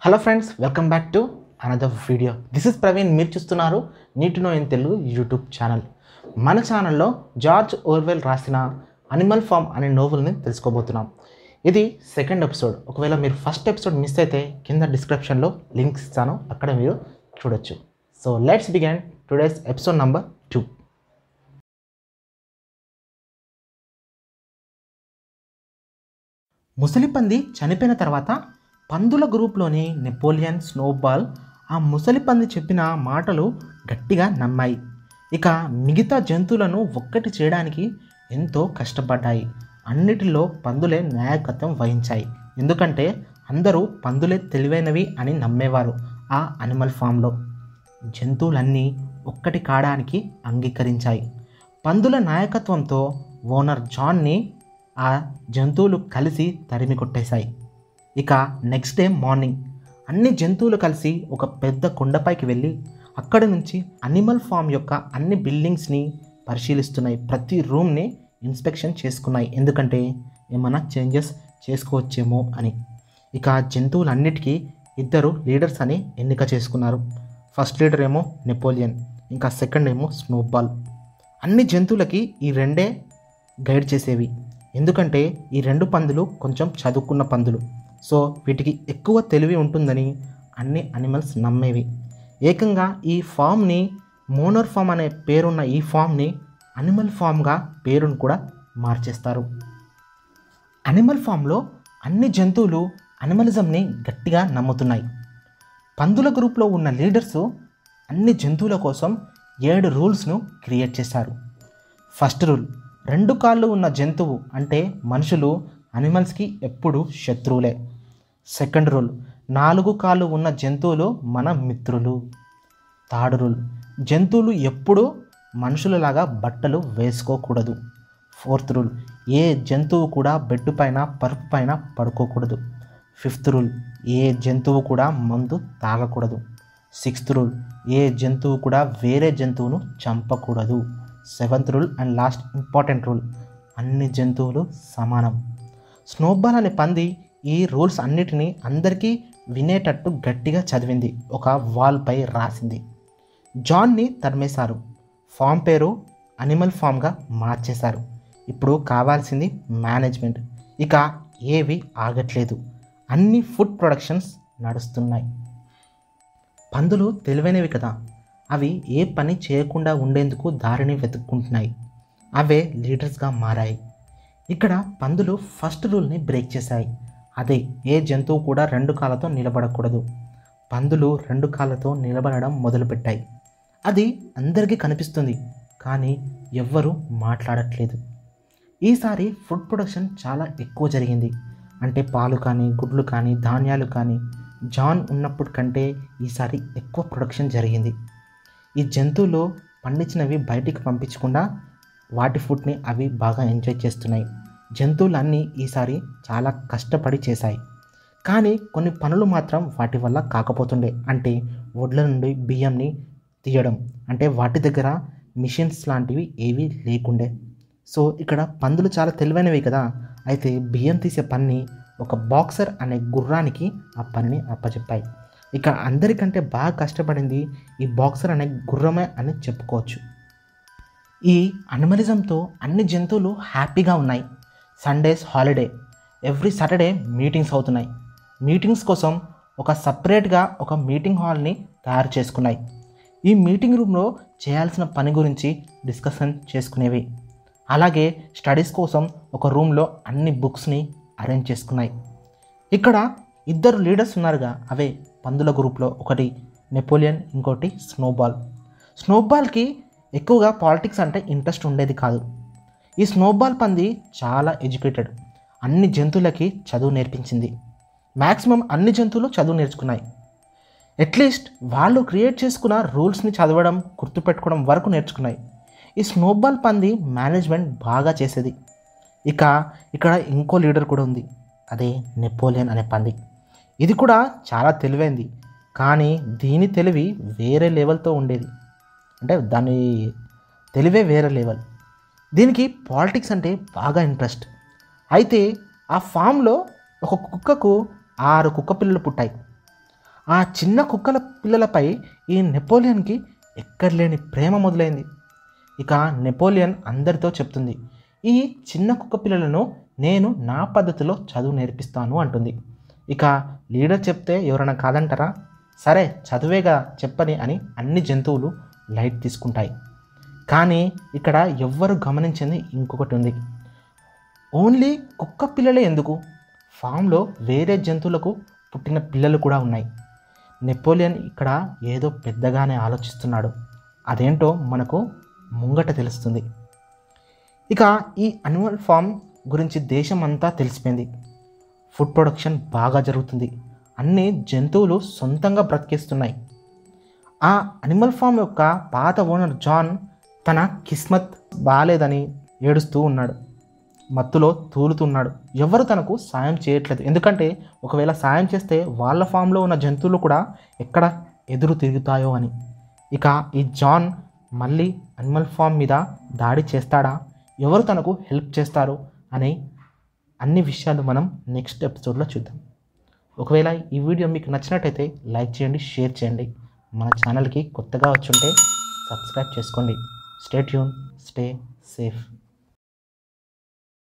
hello friends welcome back to another video this is Praveen మీరు చూస్తున్నారు నీటి నో ఇన్ తెలుగు యూట్యూబ్ ఛానల్ మన ఛానల్లో జార్జ్ ఓర్వెల్ రాసిన అనిమల్ ఫామ్ అనే నోవెల్ని తెలుసుకోబోతున్నాం ఇది సెకండ్ ఎపిసోడ్ ఒకవేళ మీరు ఫస్ట్ ఎపిసోడ్ మిస్ అయితే కింద డిస్క్రిప్షన్లో లింక్స్ ఇస్తాను అక్కడ మీరు చూడొచ్చు so let's begin today's episode number two ముసలి పంది చనిపోయిన తర్వాత పందుల గ్రూప్లోని నెపోలియన్ స్నోబాల్ ఆ ముసలి పంది చెప్పిన మాటలు గట్టిగా నమ్మాయి ఇక మిగతా జంతువులను ఒక్కటి చేయడానికి ఎంతో కష్టపడ్డాయి అన్నిటిలో పందులే నాయకత్వం వహించాయి ఎందుకంటే అందరూ పందులే తెలివైనవి అని నమ్మేవారు ఆ అనిమల్ ఫామ్లో జంతువులన్నీ ఒక్కటి కాడానికి అంగీకరించాయి పందుల నాయకత్వంతో ఓనర్ జాన్ని ఆ జంతువులు కలిసి తరిమి కొట్టేశాయి ఇక నెక్స్ట్ డే మార్నింగ్ అన్ని జంతువులు కలిసి ఒక పెద్ద కొండపైకి వెళ్ళి అక్కడి నుంచి అనిమల్ ఫామ్ యొక్క అన్ని బిల్డింగ్స్ని పరిశీలిస్తున్నాయి ప్రతి రూమ్ని ఇన్స్పెక్షన్ చేసుకున్నాయి ఎందుకంటే ఏమైనా చేంజెస్ చేసుకోవచ్చేమో అని ఇక జంతువులన్నిటికీ ఇద్దరు లీడర్స్ అని ఎన్నిక చేసుకున్నారు ఫస్ట్ లీడర్ ఏమో నెపోలియన్ ఇంకా సెకండ్ ఏమో స్నోబాల్ అన్ని జంతువులకి ఈ రెండే గైడ్ చేసేవి ఎందుకంటే ఈ రెండు పందులు కొంచెం చదువుకున్న పందులు సో వీటికి ఎక్కువ తెలివి ఉంటుందని అన్ని అనిమల్స్ నమ్మేవి ఏకంగా ఈ ఫామ్ని మోనర్ ఫామ్ అనే పేరున్న ఈ ఫామ్ని అనిమల్ ఫామ్గా పేరును కూడా మార్చేస్తారు అనిమల్ ఫామ్లో అన్ని జంతువులు అనిమలిజంని గట్టిగా నమ్ముతున్నాయి పందుల గ్రూప్లో ఉన్న లీడర్స్ అన్ని జంతువుల కోసం ఏడు రూల్స్ను క్రియేట్ చేశారు ఫస్ట్ రూల్ రెండు కాళ్ళు ఉన్న జంతువు అంటే మనుషులు అనిమల్స్కి ఎప్పుడు శత్రువులే సెకండ్ రూల్ నాలుగు కాళ్ళు ఉన్న జంతువులు మన మిత్రులు థర్డ్ రూల్ జంతువులు ఎప్పుడూ మనుషులలాగా బట్టలు వేసుకోకూడదు ఫోర్త్ రూల్ ఏ జంతువు కూడా బెడ్ పైన పరుపు పైన పడుకోకూడదు ఫిఫ్త్ రూల్ ఏ జంతువు కూడా మందు తాగకూడదు సిక్స్త్ రూల్ ఏ జంతువు కూడా వేరే జంతువును చంపకూడదు seventh rule and last important rule అన్ని జంతువులు సమానం స్నోబాల్ అనే పంది ఈ రూల్స్ అన్నిటినీ అందరికీ వినేటట్టు గట్టిగా చదివింది ఒక వాల్పై రాసింది జాన్ని తరిమేశారు ఫామ్ పేరు అనిమల్ ఫామ్గా మార్చేశారు ఇప్పుడు కావాల్సింది మేనేజ్మెంట్ ఇక ఏవి ఆగట్లేదు అన్ని ఫుడ్ ప్రొడక్షన్స్ నడుస్తున్నాయి పందులు తెలివైనవి కదా అవి ఏ పని చేయకుండా ఉండేందుకు దారిని వెతుక్కుంటున్నాయి అవే లీడర్స్గా మారాయి ఇక్కడ పందులు ఫస్ట్ రూల్ని బ్రేక్ చేశాయి అదే ఏ జంతువు కూడా రెండు కాళ్ళతో నిలబడకూడదు పందులు రెండు కాళ్ళతో నిలబడడం మొదలుపెట్టాయి అది అందరికీ కనిపిస్తుంది కానీ ఎవ్వరూ మాట్లాడట్లేదు ఈసారి ఫుడ్ ప్రొడక్షన్ చాలా ఎక్కువ జరిగింది అంటే పాలు కానీ గుడ్లు కానీ ధాన్యాలు కానీ జాన్ ఉన్నప్పుడు కంటే ఈసారి ఎక్కువ ప్రొడక్షన్ జరిగింది ఈ జంతువులు పండించినవి బయటికి పంపించకుండా వాటి ఫుడ్ని అవి బాగా ఎంజాయ్ చేస్తున్నాయి జంతువులన్నీ ఈసారి చాలా కష్టపడి చేశాయి కానీ కొన్ని పనులు మాత్రం వాటి వల్ల కాకపోతుండే అంటే వడ్ల నుండి బియ్యంని తీయడం అంటే వాటి దగ్గర మిషన్స్ లాంటివి ఏవీ లేకుండే సో ఇక్కడ పందులు చాలా తెలివైనవి కదా అయితే బియ్యం తీసే పని ఒక బాక్సర్ అనే గుర్రానికి ఆ పనిని అప్పచెప్పాయి ఇక అందరికంటే బాగా కష్టపడింది ఈ బాక్సర్ అనే గుర్రమే అని చెప్పుకోవచ్చు ఈ అనిమలిజంతో అన్ని జంతువులు హ్యాపీగా ఉన్నాయి Sundays holiday every Saturday meetings అవుతున్నాయి మీటింగ్స్ కోసం ఒక సపరేట్గా ఒక మీటింగ్ హాల్ని తయారు చేసుకున్నాయి ఈ మీటింగ్ రూమ్లో చేయాల్సిన పని గురించి డిస్కషన్ చేసుకునేవి అలాగే స్టడీస్ కోసం ఒక రూమ్లో అన్ని బుక్స్ని అరేంజ్ చేసుకున్నాయి ఇక్కడ ఇద్దరు లీడర్స్ ఉన్నారుగా అవే పందుల గ్రూప్లో ఒకటి నెపోలియన్ ఇంకోటి స్నోబాల్ స్నోబాల్కి ఎక్కువగా పాలిటిక్స్ అంటే ఇంట్రెస్ట్ ఉండేది కాదు ఈ స్నోబాల్ పంది చాలా ఎడ్యుకేటెడ్ అన్ని జంతువులకి చదువు నేర్పించింది మ్యాక్సిమం అన్ని జంతువులు చదువు నేర్చుకున్నాయి అట్లీస్ట్ వాళ్ళు క్రియేట్ చేసుకున్న రూల్స్ని చదవడం గుర్తుపెట్టుకోవడం వరకు నేర్చుకున్నాయి ఈ స్నోబాల్ పంది మేనేజ్మెంట్ బాగా చేసేది ఇక ఇక్కడ ఇంకో లీడర్ కూడా ఉంది అదే నెపోలియన్ అనే పంది ఇది కూడా చాలా తెలివైంది కానీ దీని తెలివి వేరే లెవెల్తో ఉండేది అంటే దాని తెలివే వేరే లెవెల్ దీనికి పాలిటిక్స్ అంటే బాగా ఇంట్రెస్ట్ అయితే ఆ ఫామ్లో ఒక కుక్కకు ఆరు కుక్క పిల్లలు పుట్టాయి ఆ చిన్న కుక్కల పిల్లలపై ఈ నెపోలియన్కి ఎక్కడలేని ప్రేమ మొదలైంది ఇక నెపోలియన్ అందరితో చెప్తుంది ఈ చిన్న కుక్క పిల్లలను నేను నా పద్ధతిలో చదువు నేర్పిస్తాను అంటుంది ఇక లీడర్ చెప్తే ఎవరైనా కాదంటారా సరే చదువేగా చెప్పని అని అన్ని జంతువులు లైట్ తీసుకుంటాయి కానీ ఇక్కడ ఎవ్వరు గమనించింది ఇంకొకటి ఉంది ఓన్లీ కుక్క పిల్లలే ఎందుకు ఫామ్లో వేరే జంతువులకు పుట్టిన పిల్లలు కూడా ఉన్నాయి నెపోలియన్ ఇక్కడ ఏదో పెద్దగానే ఆలోచిస్తున్నాడు అదేంటో మనకు ముంగట తెలుస్తుంది ఇక ఈ అనిమల్ ఫామ్ గురించి దేశం అంతా తెలిసిపోయింది ఫుడ్ ప్రొడక్షన్ బాగా జరుగుతుంది అన్ని జంతువులు సొంతంగా బ్రతికేస్తున్నాయి ఆ అనిమల్ ఫామ్ యొక్క పాత ఓనర్ జాన్ తన కిస్మత్ బాగాలేదని ఏడుస్తూ ఉన్నాడు మత్తులో తూలుతున్నాడు ఎవరు తనకు సాయం చేయట్లేదు ఎందుకంటే ఒకవేళ సాయం చేస్తే వాళ్ళ ఫామ్లో ఉన్న జంతువులు కూడా ఎక్కడ ఎదురు తిరుగుతాయో అని ఇక ఈ జాన్ మళ్ళీ అనిమల్ ఫామ్ మీద దాడి చేస్తాడా ఎవరు తనకు హెల్ప్ చేస్తారు అని అన్ని విషయాలు మనం నెక్స్ట్ ఎపిసోడ్లో చూద్దాం ఒకవేళ ఈ వీడియో మీకు నచ్చినట్టయితే లైక్ చేయండి షేర్ చేయండి మన ఛానల్కి కొత్తగా వచ్చుంటే సబ్స్క్రైబ్ చేసుకోండి స్టే ట్యూన్ స్టే సేఫ్